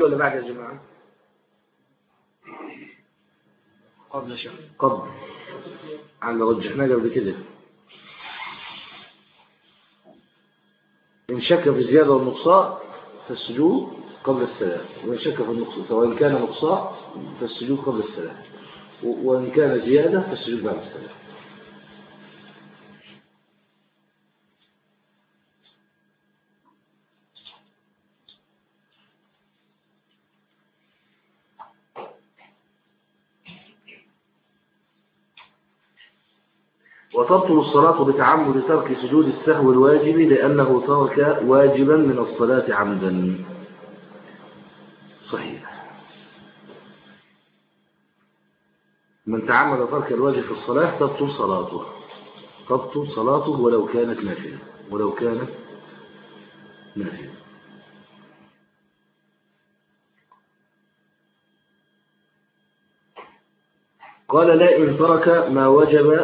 ولا بعد يا جماعة قبل شهر قبل على رجحنا قبل كده إن شك في الزيادة والنقصان فالسجود قبل السلام وإن شك في النقصان سواء كان نقصان فالسجود قبل السلام و- وإن كان زيادة فالسجود بعد السلام وتبطل الصلاة بتعمد ترك سجود السهو الواجب لأنه ترك واجبا من الصلاة عمدا صحيح من تعمد ترك الواجب في الصلاة تبطل صلاته تبطل صلاته ولو كانت نافلة ولو كانت نافلة قال لا إن ترك ما وجب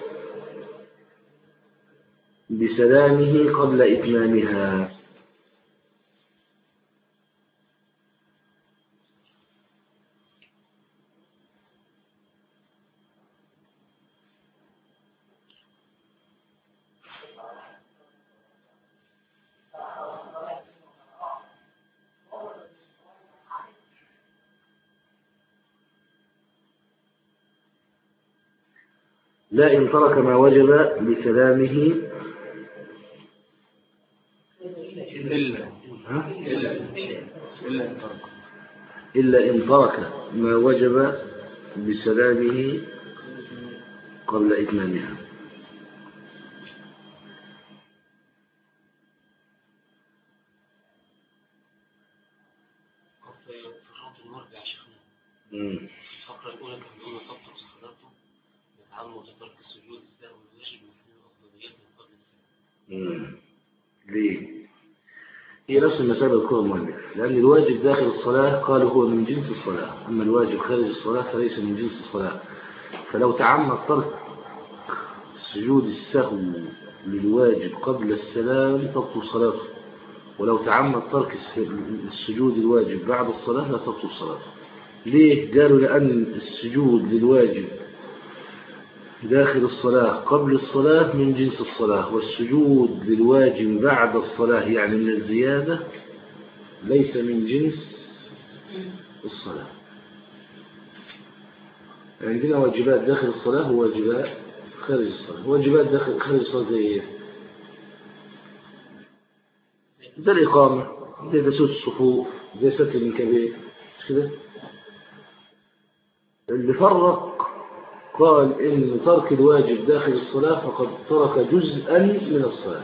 بسلامه قبل إتمامها لا إن ترك ما وجب بسلامه إلا ها؟ إلا إلا إن ترك إلا إن ترك ما وجب بسلامه قبل إتمامها في خط المرجع يا شيخنا مم. الفقرة الأولى كان بيقول تبطل صلاته بتعمد ترك السجود السهو الواجب المفروض أفضليته قبل السلام مم. ليه؟ هي نفس المسألة اللي ذكرها المؤلف لأن الواجب داخل الصلاة قالوا هو من جنس الصلاة أما الواجب خارج الصلاة فليس من جنس الصلاة فلو تعمد ترك سجود السهو للواجب قبل السلام تبطل صلاته ولو تعمد ترك الس- السجود الواجب بعد الصلاة لا تبطل صلاته ليه؟ قالوا لأن السجود للواجب داخل الصلاة قبل الصلاة من جنس الصلاة والسجود للواجب بعد الصلاة يعني من الزيادة ليس من جنس الصلاة عندنا واجبات داخل الصلاة وواجبات خارج الصلاة واجبات داخل خارج الصلاة زي ايه؟ زي الإقامة زي تسوس الصفوف زي ستر الكبير مش كده؟ اللي فرق قال إن ترك الواجب داخل الصلاة فقد ترك جزءا من الصلاة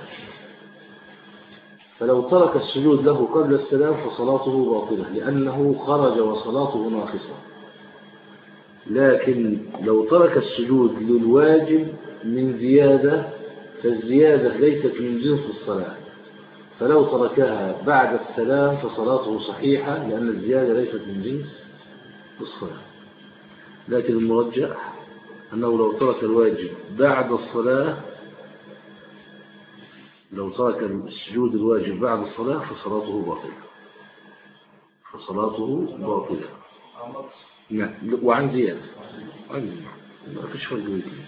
فلو ترك السجود له قبل السلام فصلاته باطلة لأنه خرج وصلاته ناقصة لكن لو ترك السجود للواجب من زيادة فالزيادة ليست من جنس الصلاة فلو تركها بعد السلام فصلاته صحيحة لأن الزيادة ليست من جنس الصلاة لكن المرجح أنه لو ترك الواجب بعد الصلاة لو ترك السجود الواجب بعد الصلاة فصلاته باطلة فصلاته باطلة نعم وعن زيادة عن زيادة. ما فيش فرق بين الاثنين.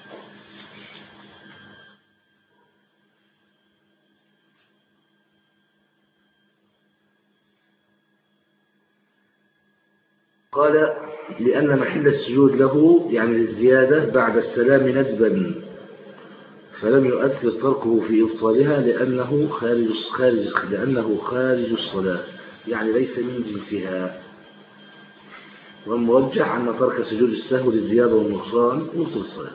قال لأن محل السجود له يعني الزيادة بعد السلام ندبا فلم يؤثر تركه في إبطالها لأنه خارج خارج لأنه خارج الصلاة يعني ليس من جنسها والمرجح أن ترك سجود السهو للزيادة والنقصان يبطل الصلاة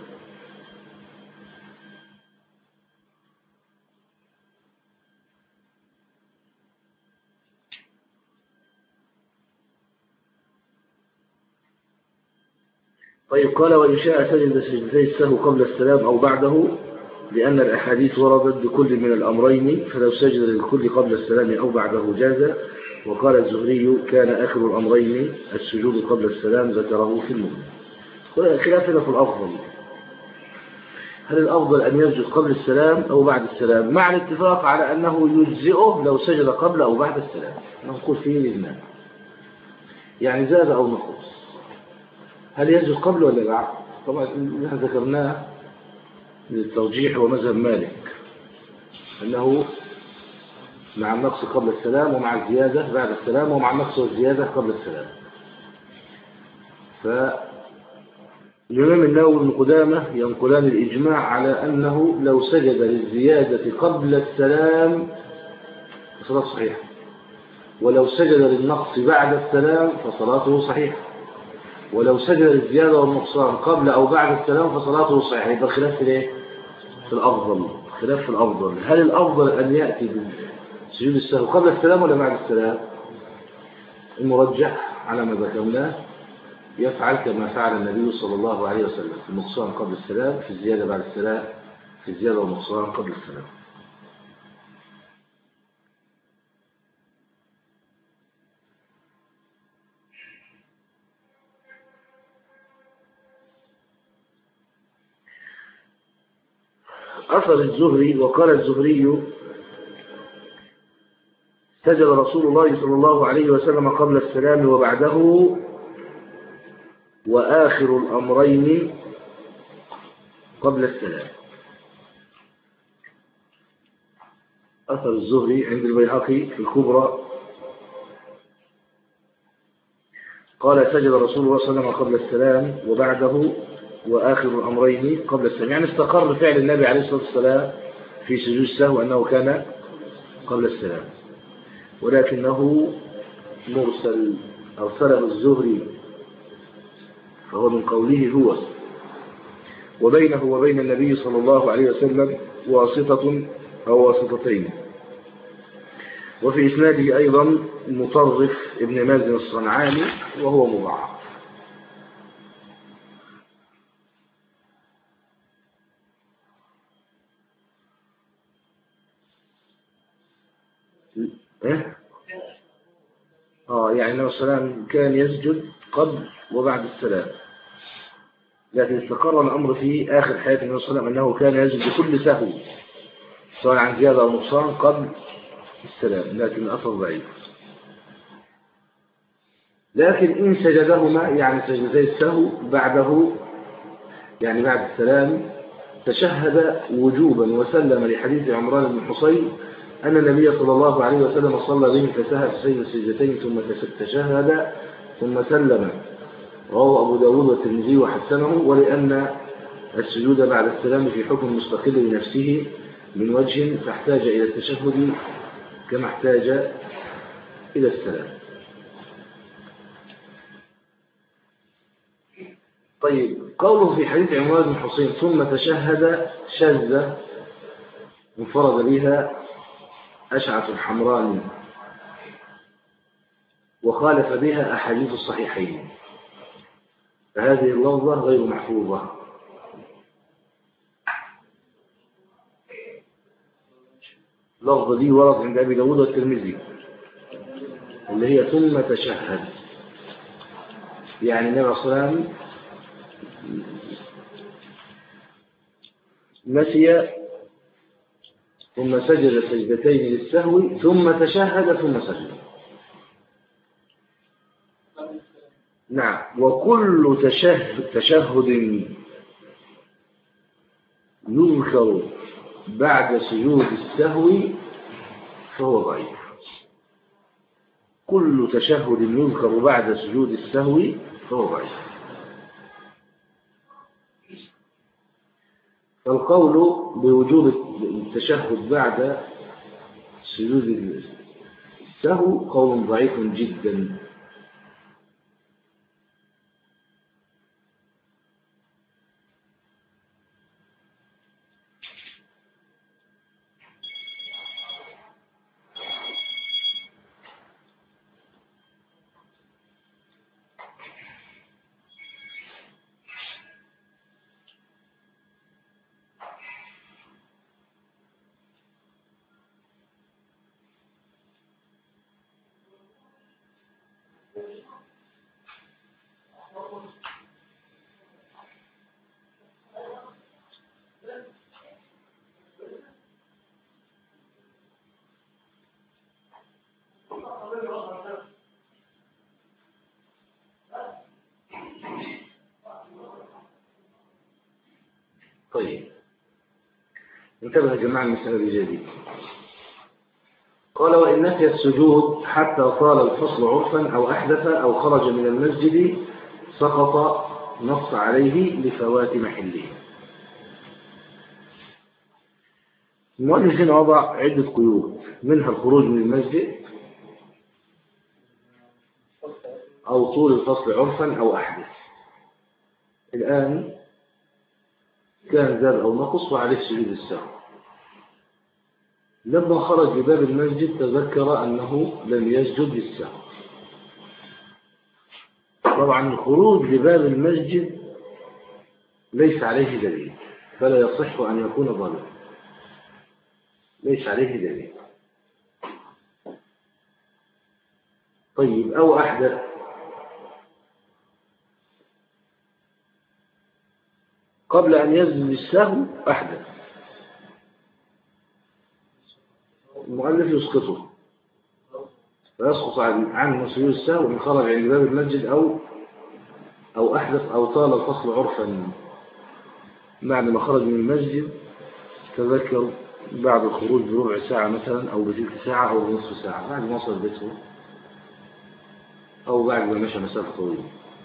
طيب قال وإن شاء سجد سجدتي السهو قبل السلام أو بعده لأن الأحاديث وردت بكل من الأمرين فلو سجد للكل قبل السلام أو بعده جاز وقال الزهري كان آخر الأمرين السجود قبل السلام ذكره في المغني خلافنا في الأفضل هل الأفضل أن يسجد قبل السلام أو بعد السلام مع الاتفاق على أنه يجزئه لو سجد قبل أو بعد السلام نقول فيه الإجماع يعني زاد أو نقص هل يسجد قبل ولا بعد طبعا اللي احنا ذكرناه للترجيح هو مذهب مالك أنه مع النقص قبل السلام ومع الزيادة بعد السلام ومع النقص والزيادة قبل السلام فالإمام النووي بن قدامة ينقلان الإجماع على أنه لو سجد للزيادة قبل السلام فصلاته صحيحة ولو سجد للنقص بعد السلام فصلاته صحيحة ولو سجد للزيادة والنقصان قبل أو بعد السلام فصلاته صحيحة يبقى الخلاف في الايه؟ في الأفضل خلاف في الأفضل هل الأفضل أن يأتي بسجود السهو قبل السلام ولا بعد السلام المرجح على ما ذكرناه يفعل كما فعل النبي صلى الله عليه وسلم في النقصان قبل السلام في الزيادة بعد السلام في الزيادة والنقصان قبل السلام أثر الزهري وقال الزهري سجد رسول الله صلى الله عليه وسلم قبل السلام وبعده وآخر الأمرين قبل السلام أثر الزهري عند البيهقي في الكبرى قال سجد رسول الله صلى الله عليه وسلم قبل السلام وبعده وآخر الأمرين قبل السلام يعني استقر فعل النبي عليه الصلاة والسلام في سجود السهو أنه كان قبل السلام ولكنه مرسل أرسله الزهري فهو من قوله هو وبينه وبين النبي صلى الله عليه وسلم واسطة أو واسطتين وفي إسناده أيضا مطرف ابن مازن الصنعاني وهو مضاعف إيه؟ آه يعني النبي صلى الله عليه وسلم كان يسجد قبل وبعد السلام لكن استقر الأمر في آخر حياة النبي صلى الله عليه وسلم أنه كان يسجد بكل سهو سواء عن زيادة أو نقصان قبل السلام لكن الأثر ضعيف لكن إن سجدهما يعني سجدتي السهو بعده يعني بعد السلام تشهد وجوبا وسلم لحديث عمران بن حصين أن النبي صلى الله عليه وسلم صلى به فسهى في سجد السجدتين ثم تشهد ثم سلم رواه أبو داود والترمذي وحسنه ولأن السجود بعد السلام في حكم مستقل بنفسه من وجه فاحتاج إلى التشهد كما احتاج إلى السلام طيب قوله في حديث عمران بن حسين ثم تشهد شذ انفرد بها أشعث الحمراني وخالف بها أحاديث الصحيحين فهذه اللفظة غير محفوظة اللفظة دي ورد عند أبي داود والترمذي اللي هي ثم تشهد يعني النبي صلى الله عليه وسلم نسي ثم سجد سجدتين للسهو ثم تشهد ثم سجد نعم وكل تشهد, تشهد يذكر بعد سجود السهو فهو ضعيف كل تشهد يذكر بعد سجود السهو فهو ضعيف فالقول بوجوب التشهد بعد سجود السهو قول ضعيف جدا طيب انتبه يا جماعة المسألة بجديد قال وإن نسي السجود حتى طال الفصل عرفا أو أحدث أو خرج من المسجد سقط نص عليه لفوات محله المؤلف هنا وضع عدة قيود منها الخروج من المسجد أو طول الفصل عرفا أو أحدث الآن كان زاد أو نقص وعليه سجود السهو لما خرج لباب المسجد تذكر أنه لم يسجد للسهو طبعا الخروج لباب المسجد ليس عليه دليل فلا يصح أن يكون ضالا ليس عليه دليل طيب أو أحدث قبل أن يسجد السهو أحدث المؤلف يسقطه فيسقط عن عن سجود السهو إن خرج عند باب المسجد أو أو أحدث أو طال الفصل عرفا بعد ما خرج من المسجد تذكر بعد الخروج بربع ساعة مثلا أو بتلك ساعة أو بنصف ساعة بعد ما وصل بيته أو بعد ما مشى مسافة طويلة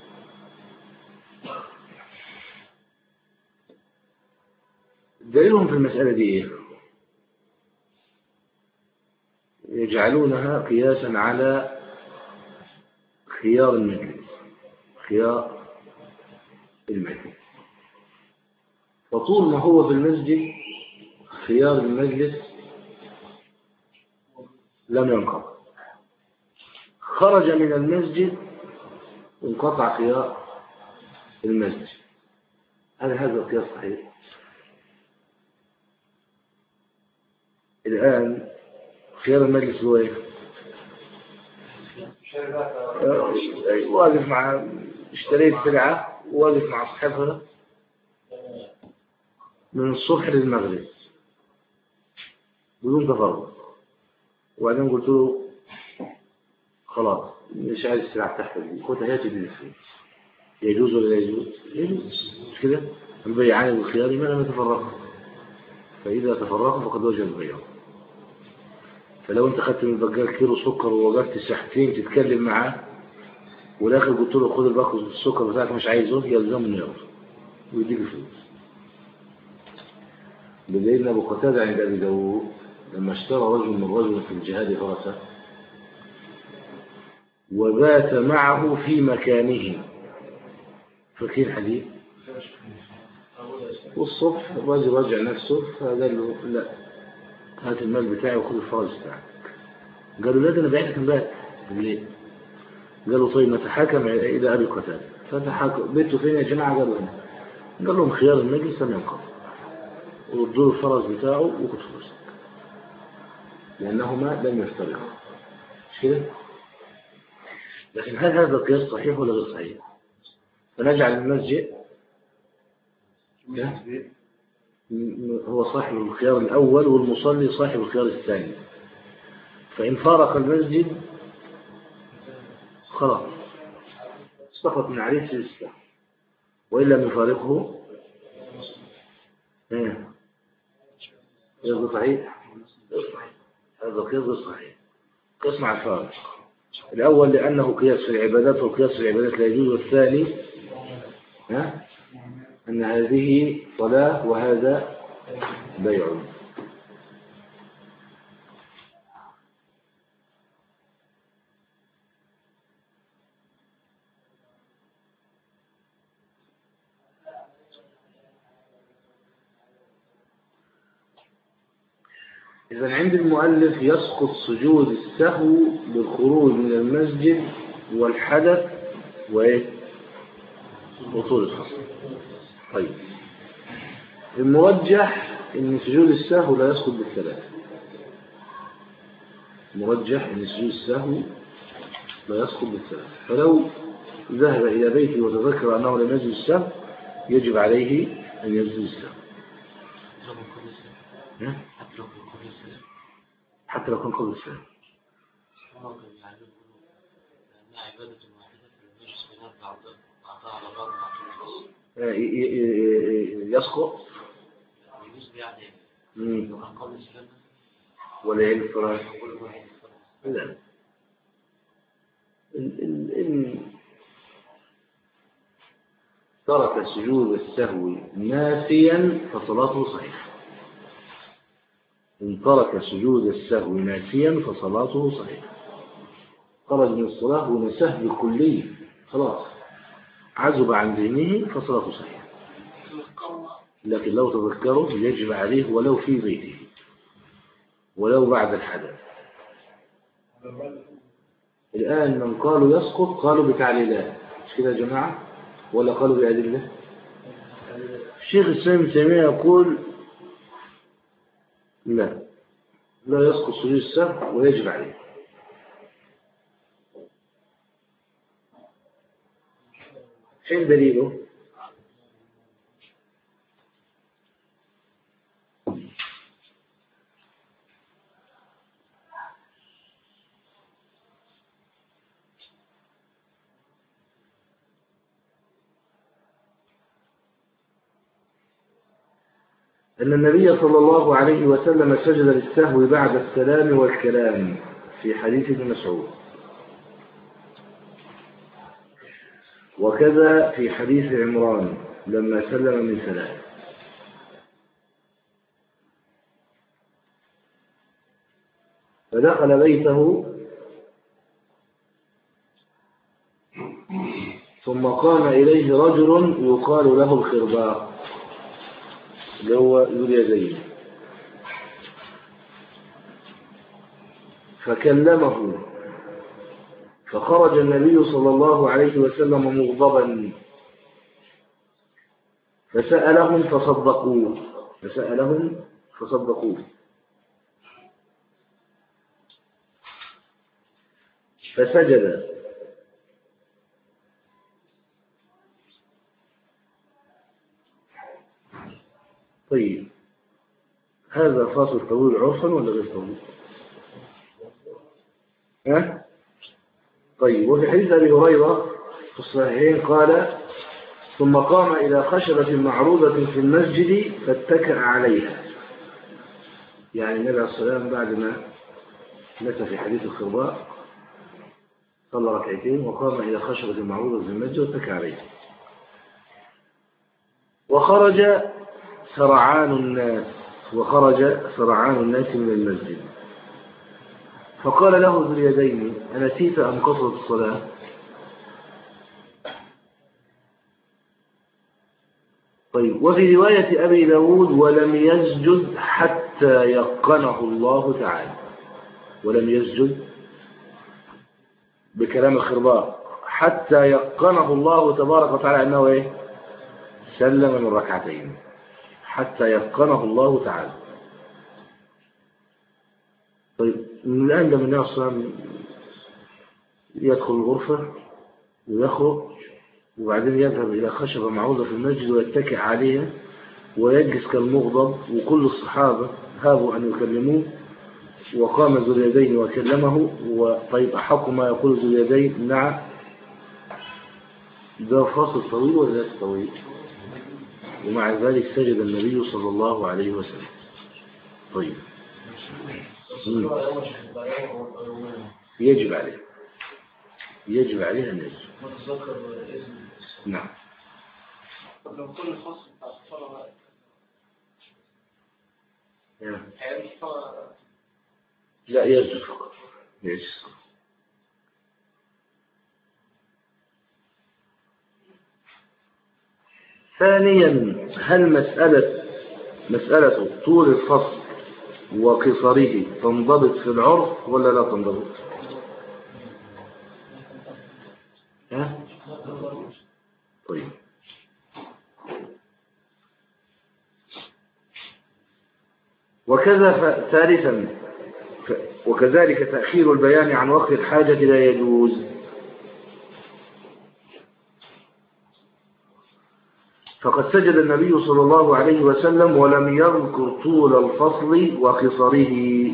دليلهم في المسألة دي إيه؟ يجعلونها قياسا على خيار المجلس خيار المجلس فطول ما هو في المسجد خيار المجلس لم ينقطع خرج من المسجد انقطع خيار المسجد هل هذا القياس صحيح؟ الآن خيار المجلس هو ايه؟ آه، واقف مع اشتريت سلعة واقف مع صاحبها من الصبح للمغرب بدون تفرغ وبعدين قلت له خلاص مش عايز السلعة تحت دي خدها هاتي دي الفلوس يجوز ولا لا يجوز؟ يجوز مش كده؟ البيعان بالخيار ما لم يتفرقا فإذا تفرقوا فقد وجب البيع فلو انت خدت من البجال كيلو سكر ووقفت ساعتين تتكلم معاه والاخر قلت له خد الباكو السكر بتاعك مش عايزه يلزم انه ياخده ويديك الفلوس بدليل ابو قتاده عند ابي داوود لما اشترى رجل من رجل في الجهاد فرسه وبات معه في مكانه فكير حديث والصبح الراجل راجع نفسه فقال له لا هات المال بتاعي وخذ الفرج بتاعك قالوا لا ده انا بعتك امبارح ليه؟ قالوا طيب نتحاكم الى ابي قتاده فتحاكم بيته فين يا جماعه قالوا هنا قال لهم خيار المجلس لم ينقض وردوا له الفرج بتاعه وخذ فلوسك لانهما لم يفترقا مش كده؟ لكن هل هذا القياس صحيح ولا غير صحيح؟ فنجعل المسجد هو صاحب الخيار الأول والمصلي صاحب الخيار الثاني فإن فارق المسجد خلاص سقط من عليه سلسلة وإن لم يفارقه ايه غير صحيح هذا قياس غير صحيح قياس مع الفارق الأول لأنه قياس في العبادات والقياس في العبادات لا يجوز والثاني ها أن هذه صلاة وهذا بيع إذا عند المؤلف يسقط سجود السهو بالخروج من المسجد والحدث وإيه؟ وطول الفصل طيب المرجح ان سجود السهو لا يسقط بالثلاثة المرجح ان سجود السهو لا يسقط بالثلاثة فلو ذهب إلى بيته وتذكر أنه لم يسجد السهو يجب عليه أن يسجد السهو ها؟ حتى لو كان قبل السلام عبادة واحدة في المجلس بنرفع بعضها على بعض مع طول الفصل ي- ي- ي- يسقط بعد مم. أقام السلام ولا يعيد الصلاة كل واحد الصلاة لا إن, إن, إن ترك سجود السهو ناسيا فصلاته صحيحة إن ترك سجود السهو ناسيا فصلاته صحيحة خرج من الصلاة ونساه بالكلية خلاص عزب عن ذهنه فصلاته صحيحة لكن لو تذكره يجب عليه ولو في بيته ولو بعد الحدث الآن من قالوا يسقط قالوا بتعليلات مش كده يا جماعة ولا قالوا بأدلة الشيخ السلام ابن تيمية يقول لا لا يسقط سجود السهو ويجب عليه حين دليله أن النبي صلى الله عليه وسلم سجد للسهو بعد السلام والكلام في حديث ابن مسعود وكذا في حديث عمران لما سلم من ثلاث فدخل بيته ثم قام إليه رجل يقال له الخرباق اللي هو ذو اليدين فكلمه فخرج النبي صلى الله عليه وسلم مغضبا فسألهم فصدقوه فسألهم فصدقوه فسجد طيب هذا فاصل طويل عرفا ولا غير طويل ها طيب وفي حديث ابي هريره في الصحيحين قال ثم قام الى خشبه معروضه في المسجد فاتكأ عليها يعني النبي عليه الصلاه والسلام بعد ما مات في حديث الخرباء صلى ركعتين وقام الى خشبه معروضه في المسجد واتكأ عليها وخرج سرعان الناس وخرج سرعان الناس من المسجد فقال له ذو اليدين أنسيت أم قصرت الصلاة طيب وفي رواية أبي داود ولم يسجد حتى يقنه الله تعالى ولم يسجد بكلام الخرباء حتى يقنه الله تبارك وتعالى أنه إيه سلم من ركعتين حتى يتقنه الله تعالى طيب من الآن لما النبي صلى الله عليه وسلم يدخل الغرفة ويخرج وبعدين يذهب إلى خشبة معوضة في المسجد ويتكئ عليها ويجلس كالمغضب وكل الصحابة هابوا أن يكلموه وقام ذو اليدين وكلمه وطيب أحق ما يقول ذو اليدين نعم ده فاصل طويل ولا ليس طويل ومع ذلك سجد النبي صلى الله عليه وسلم طيب مم. يجب عليه يجب عليه أن يسجد نعم لو كل فصل بتاع الصلاة نعم. هيمشي طبعا لا يسجد فقط يسجد ثانيا هل مسألة مسألة طول الفصل وقصره تنضبط في العرف ولا لا تنضبط ها؟ طيب وكذا ف- ثالثا ف- وكذلك تأخير البيان عن وقت الحاجة لا يجوز فقد سجد النبي صلى الله عليه وسلم ولم يذكر طول الفصل وقصره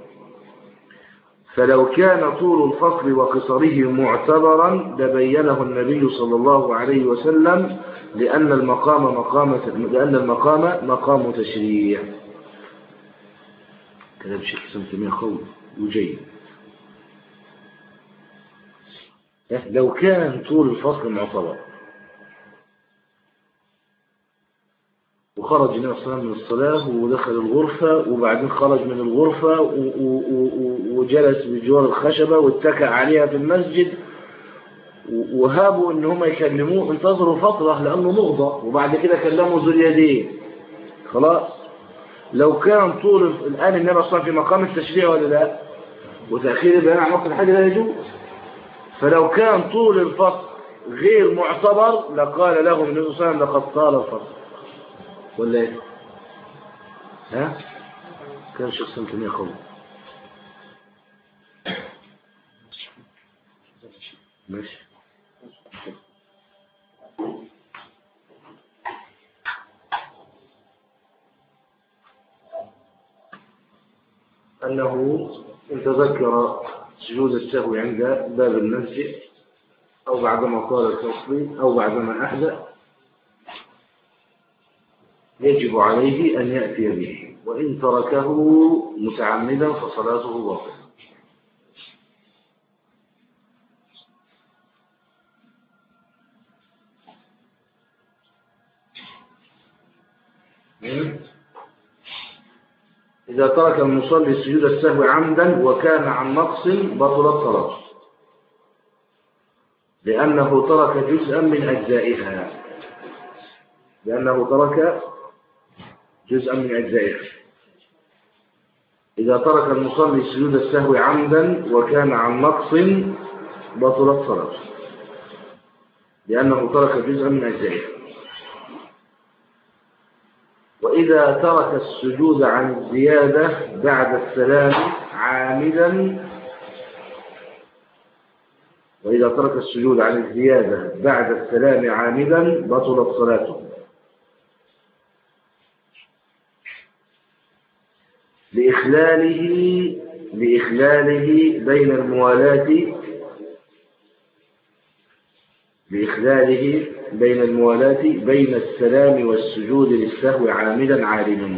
فلو كان طول الفصل وقصره معتبرا لبينه النبي صلى الله عليه وسلم لأن المقام مقام لأن المقام مقام تشريع كلام الشيخ حسن تيمية قوي وجيد لو كان طول الفصل معتبر وخرج النبي صلى الله عليه وسلم من الصلاة ودخل الغرفة وبعدين خرج من الغرفة و- و- و- وجلس بجوار الخشبة واتكأ عليها في المسجد و- وهابوا ان هم يكلموه انتظروا فترة لانه مغضى وبعد كده كلموا ذو اليدين خلاص لو كان طول الف- الان النبي صلى الله عليه وسلم في مقام التشريع ولا لا وتأخير البيان عن وقت الحاجة لا يجوز فلو كان طول الفصل غير معتبر لقال لهم النبي صلى الله عليه وسلم لقد طال الفصل ولا ايه ها كان شخص كمية قوي ماشي أنه إن تذكر سجود السهو عند باب المسجد أو بعدما قال الفصل أو بعدما أحدث يجب عليه أن يأتي به وإن تركه متعمدا فصلاته باطلة إذا ترك المصلي سجود السهو عمدا وكان عن نقص بطلت صلاته لأنه ترك جزءا من أجزائها لأنه ترك جزءا من أجزائها إذا ترك المصلي سجود السهو عمدا وكان عن نقص بطلت صلاته لأنه ترك جزءا من أجزائها وإذا ترك السجود عن الزيادة بعد السلام عامدا وإذا ترك السجود عن الزيادة بعد السلام عامدا بطلت صلاته لإخلاله لإخلاله بين الموالاة لإخلاله بين الموالاة بين السلام والسجود للسهو عامدا عالما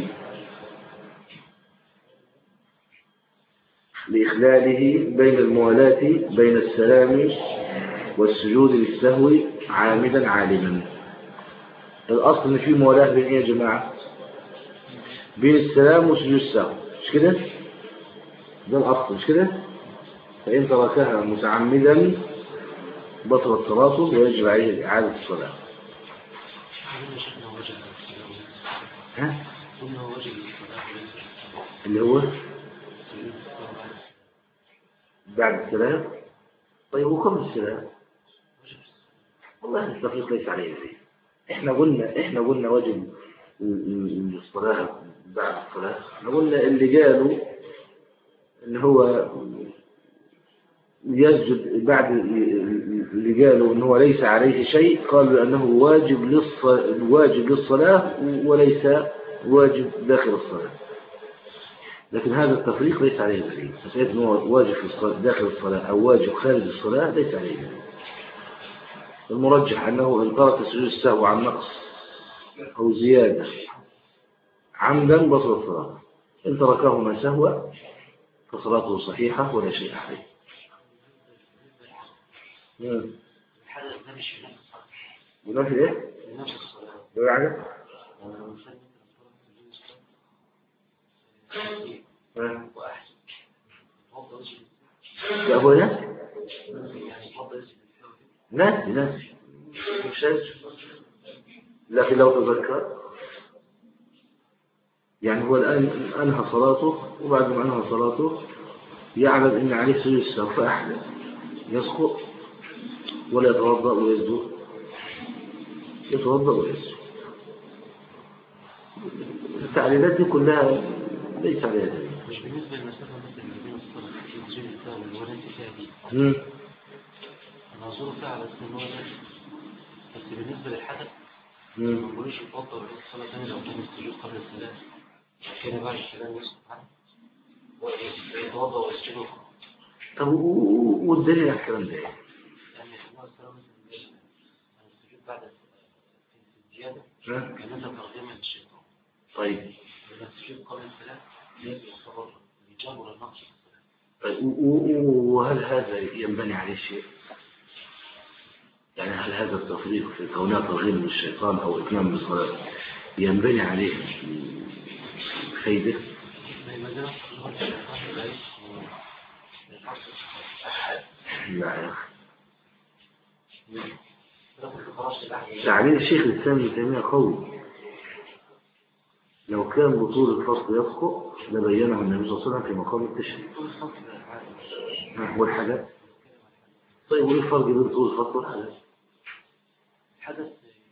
لإخلاله بين الموالاة بين السلام والسجود للسهو عامدا عالما الأصل إن في موالاة بين إيه يا جماعة بين السلام وسجود السهو مش كده ده الأصل مش كده فإن تركها متعمدا بطلت صلاته ويجب عليه إعادة الصلاة قلنا شيخنا وجه الصلاة ها قلنا وجه الصلاة وليس اللي هو سجود الصلاة بعد بعد السلام طيب وقبل السلام وجه والله التفريق ليس عليه شيء احنا قلنا احنا قلنا واجب ال- ال- الصلاة بعد الصلاة احنا قلنا اللي قالوا ان هو يسجد بعد اللي قالوا ان هو ليس عليه شيء قالوا انه واجب للص... واجب للصلاة وليس واجب داخل الصلاة لكن هذا التفريق ليس عليه دليل مسألة ان هو واجب في الصلاة داخل الصلاة او واجب خارج الصلاة ليس عليه دليل المرجح أنه إن ترك سجود السهو عن نقص أو زيادة عمدا بطل الصلاة إن تركهما سهوا فصلاته صحيحة ولا شيء عليه مم. الحدث ده مش في نفس الصلاة ونفي إيه؟ في نفس الصلاة لو يعني يعني لو مثلا سجود الصلاة ها؟ وأحسن توضى وجه يا أبويا يعني توضى وجه ناسي ناسي مش ناسي لكن لو تذكر يعني هو الآن أنهى صلاته وبعد ما أنهى صلاته يعلم أن عليه سجود السهو فأحدث يسقط ولا يتوضأ ويسجد يتوضأ ويسجد التعليلات دي كلها ليس عليها دليل مش بالنسبة للمسافة مثلا اللي بين الصلاة في سجود السهو اللي هو ناسي فيها دي مم. أنا أزوره فيها على أساس إن هو ناسي بس بالنسبة للحدث ما مم. بقولوش يتوضى ويعيد الصلاة تاني لو كان السجود قبل السلام كان بعد السلام يسقط عنه ويتوضى ويسجد طب و- و- والدليل على الكلام ده إيه؟ لأن هو السلام مثلا السجود بعد في الزيادة ها؟ كان مثلا تقديما للشيطان طيب لأن السجود قبل السلام يعتبر جبر النقص طيب، و- و- وهل هذا ينبني عليه شيء؟ يعني هل هذا التفريق في كونها ترغيب من الشيطان أو إتمام بالصلاة ينبني عليه فايدة؟ ما زال هو الشيطان لا يسمو النقص لا يا أخي لكن خرجت الأحياء تعليل الشيخ الإسلام ابن تيمية قوي لو كان بطول الفصل يسقط لبينه النبي صلى الله عليه وسلم في مقام التشريع كل فصل ها، هو الحاجات طيب وايه الفرق بين طول الفصل والحاجات؟ حدث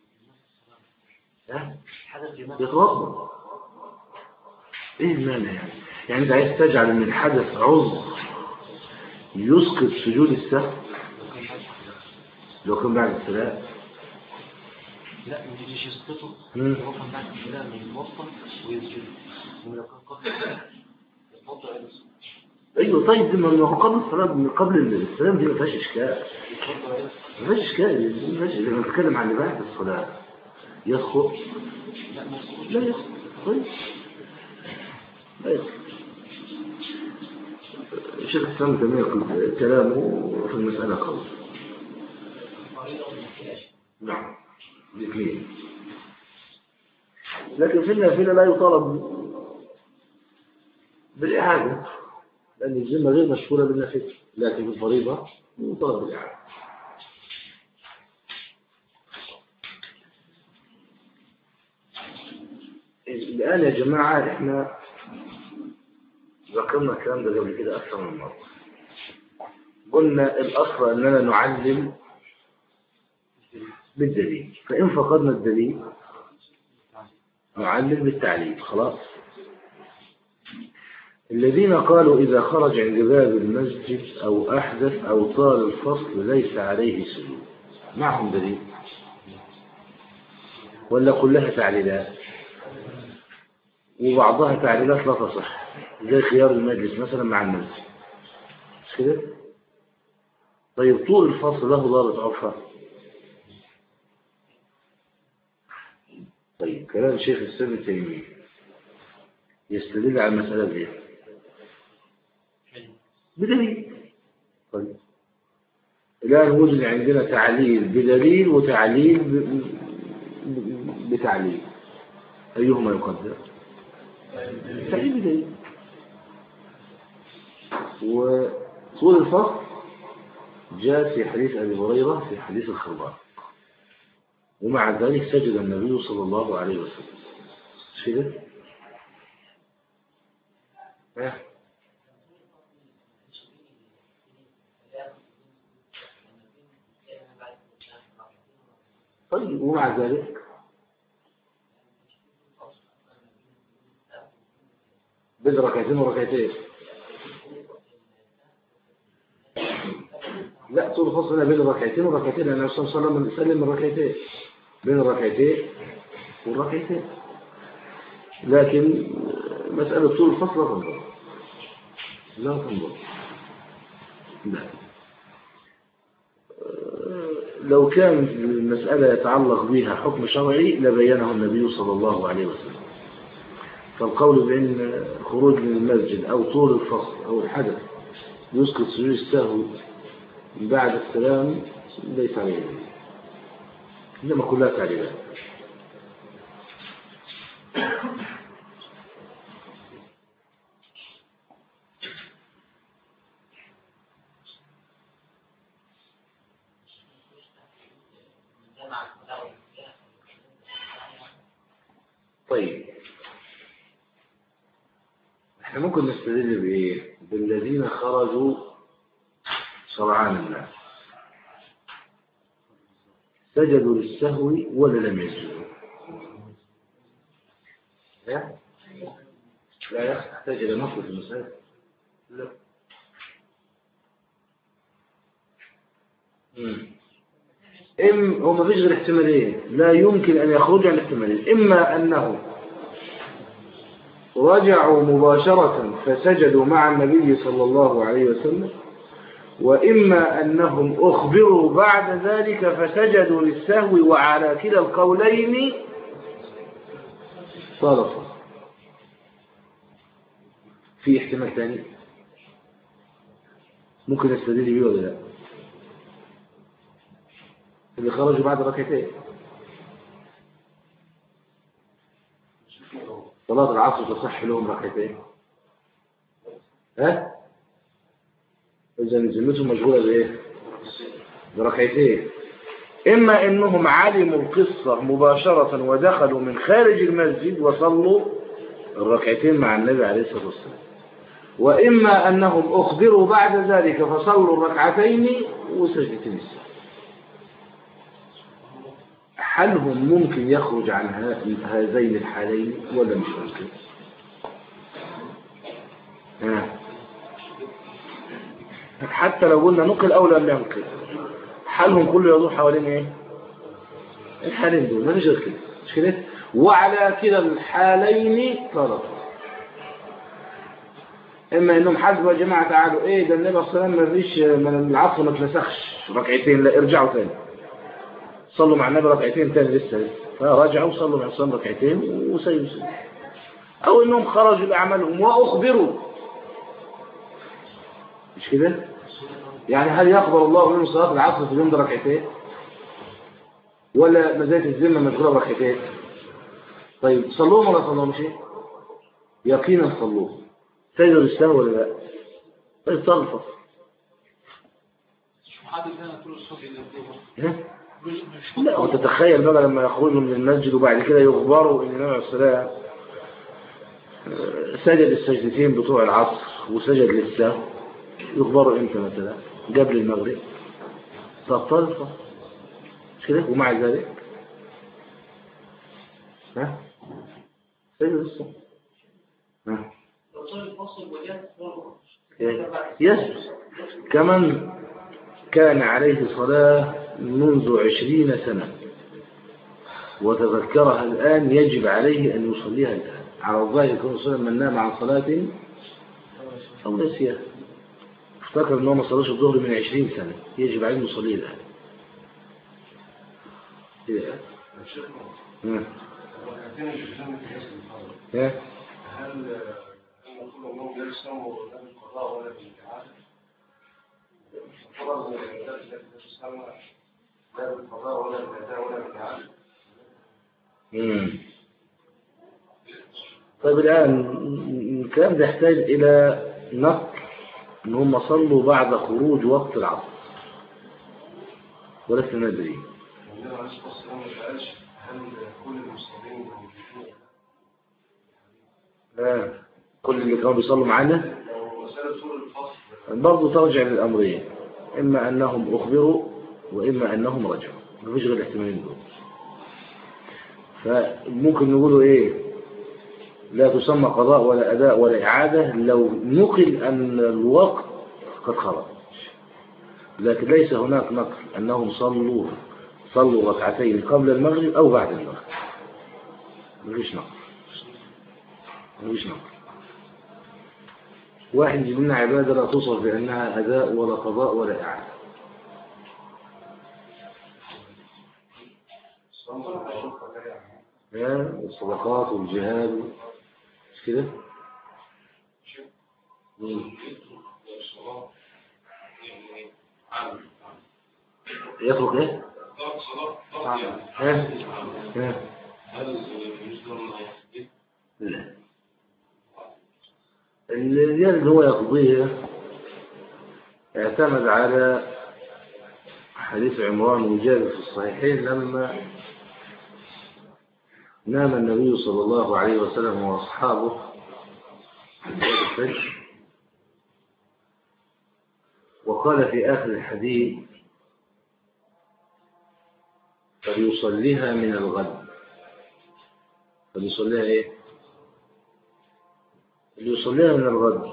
ها؟ حدث لماذا يتوضا ايه المانع يعني؟ يعني انت عايز تجعل ان الحدث عذر يسقط سجود السهو لو كان بعد الصلاه لا مش يسقطه مم. هو كان بعد الصلاة من يتوضا ويسجد ومن كان قبل يتوضا ويسجد ايوه طيب دي ما هو قبل الصلاه من قبل السلام دي ما فيهاش اشكال يتوضا ويسجد ما فيهاش اشكال دي ما فيهاش لما نتكلم عن اللي بعد الصلاه يسقط لا ما يسقطش لا يسقط طيب لا يسقط الشيخ الإسلام ابن تيمية كلامه في المسألة قوي نعم الاثنين لكن في النافلة لا يطالب بالإعادة لأن الذمة غير مشهورة بالنافلة لكن في الفريضة يطالب بالإعادة الآن يا جماعة إحنا ذكرنا الكلام ده قبل كده أكثر من مرة قلنا الأصل أننا نعلم بالدليل فإن فقدنا الدليل نعلم بالتعليم خلاص الذين قالوا إذا خرج عند باب المسجد أو أحدث أو طال الفصل ليس عليه سجود معهم دليل ولا كلها تعليلات وبعضها تعليلات لا تصح زي خيار المجلس مثلا مع المسجد مش كده طيب طول الفصل له ضابط عرفة طيب كلام شيخ السلم التيمية يستدل على المسألة دي بدليل طيب الآن وجد عندنا تعليل بدليل وتعليل ب... ب... بتعليل أيهما يقدم تعليل بدليل وطول الفصل جاء في حديث أبي هريرة في حديث الخربان ومع ذلك سجد النبي صلى الله عليه وسلم مش كده؟ ها؟ طيب ومع ذلك بين ركعتين وركعتين لا طول الفصل هنا بين الركعتين والركعتين لأن الرسول صلى الله عليه وسلم سلم من ركعتين بين الركعتين والركعتين لكن مسألة طول الفصل لا تنظر لا تنظر لا لو كان المسألة يتعلق بها حكم شرعي لبينه النبي صلى الله عليه وسلم فالقول بأن خروج من المسجد أو طول الفصل أو الحدث يسقط سجود السهو بعد السلام ليس عليه دليل. إنما كلها تعليلات طيب احنا ممكن نستدل بايه بالذين خرجوا سرعان الناس سجدوا للسهو ولا لم يسجدوا لا لا يحتاج الى نص في المسألة لا مم. إم هو ما فيش غير احتمالين لا يمكن أن يخرج عن احتمالين إما أنه رجعوا مباشرة فسجدوا مع النبي صلى الله عليه وسلم وإما أنهم أخبروا بعد ذلك فسجدوا للسهو وعلى كلا القولين صرفوا في احتمال ثاني ممكن نستدل بيه ولا لا اللي خرجوا بعد ركعتين صلاة العصر تصح لهم ركعتين ها إذا ذمتهم مشغولة بإيه بركعتين إما إنهم علموا القصة مباشرة ودخلوا من خارج المسجد وصلوا الركعتين مع النبي عليه الصلاة والسلام وإما أنهم أخبروا بعد ذلك فصلوا الركعتين وسجدتين السهو حالهم ممكن يخرج عن ها- هذين الحالين ولا مش ممكن ها. حتى لو قلنا نقل أو لم ينقل حالهم كله يدور حوالين ايه الحالين دول ما فيش غير كده مش كده وعلى كلا الحالين طلب اما انهم حاسبوا يا جماعه تعالوا ايه ده النبي صلى الله عليه وسلم ما فيش من العصر ما اتنسخش ركعتين لا ارجعوا تاني صلوا مع النبي ركعتين تاني لسه لسه فرجعوا صلوا مع الصلاه ركعتين وسيبوا سيبوا او انهم خرجوا لاعمالهم واخبروا مش كده يعني هل يقبل الله منهم صلاه العصر في اليوم ده ركعتين ولا مزايا الذمه مشغوله بركعتين طيب صلوهم ولا صلوهمش يقينا صلوهم سجدوا للسهو ولا لا طيب تغفر مش محدد هنا طول الصبح اللي ها؟ مش مش لا وتتخيل بقى لما يخرجوا من المسجد وبعد كده يخبروا ان النبي عليه الصلاه آه، سجد السجدتين بتوع العصر وسجد للسهو يخبروا امتى مثلا قبل المغرب تبطل الصلاة. مش كده ومع ذلك ها سجد الصلاة ها لو صار الفصل وجاء مرة يسجد كمن كان عليه صلاة منذ عشرين سنة وتذكرها الآن يجب عليه أن يصليها الآن على الظاهر يكون صلى من نام عن صلاة أو نسيها افتكر أنه ما صلاش الظهر من عشرين سنة يجب عليه أن يصليه الآن إيه؟ ها؟ ها؟ هل المفروض انهم لا يسموا لا بالقضاء ولا بالاعاده؟ فرض من العبادات التي لا تسمى لا بالقضاء ولا بالاداء ولا بالاعاده مم. طيب الآن الكلام ده يحتاج إلى نقل إن هم صلوا بعد خروج وقت العصر ولسه ندري النبي عليه الصلاه والسلام ما قالش هل كل المصلين موجودين آه. كل اللي كانوا بيصلوا معانا لو مساله طول الفصل برضه ترجع للأمرين إما أنهم أخبروا وإما أنهم رجعوا مفيش غير الاحتمالين دول فممكن نقولوا إيه لا تسمى قضاء ولا أداء ولا إعادة لو نقل أن الوقت قد خرج لكن ليس هناك نقل أنهم صلوا صلوا ركعتين قبل المغرب أو بعد المغرب مفيش نقل مفيش نقل واحد يجيب لنا عبادة لا توصف بأنها أداء ولا قضاء ولا إعادة ها؟ الصدقات والجهاد مش كده؟ مم. يترك ايه؟ ها؟ ها؟ هل يجوز لهم يسجد؟ لا الزيادة اللي هو يقضيها اعتمد على حديث عمران وجابر في الصحيحين لما نام النبي صلى الله عليه وسلم وأصحابه في صلاة الفجر وقال في آخر الحديث فليصليها من الغد فليصليها ايه اللي يصليها من الغد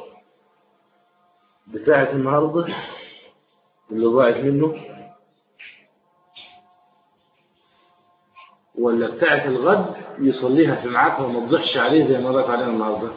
بتاعة النهاردة اللي ضاعت منه ولا بتاعة الغد يصليها في ميعادها وما تضيعش عليه زي ما ضاعت علينا النهارده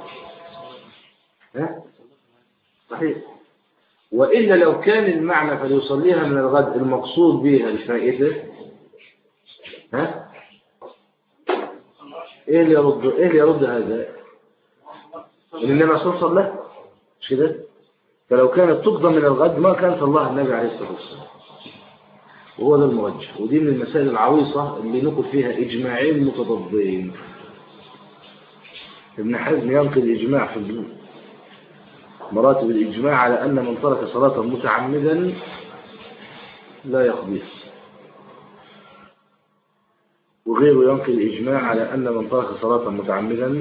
ها صحيح وإلا لو كان المعنى فليصليها من الغد المقصود بها الفائدة ها ايه اللي يرد ايه اللي يرد هذا إن النبي عليه الصلاة والسلام مش كده فلو كانت تقضى من الغد ما كان صلاها النبي عليه الصلاة والسلام وهو ده المرجح ودي من المسائل العويصة اللي نقل فيها إجماعين متضادين ابن حزم ينقل الإجماع في مراتب الإجماع على أن من ترك صلاة متعمدا لا يقضيها وغيره ينقل الإجماع على أن من ترك صلاة متعمدا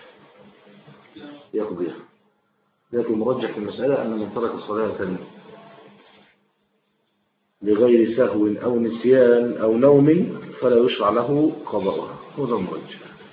يقضيها لكن مرجح في المسألة أن من ترك صلاة لغير سهو أو نسيان أو نوم فلا يشرع له قضاؤها هذا المرجح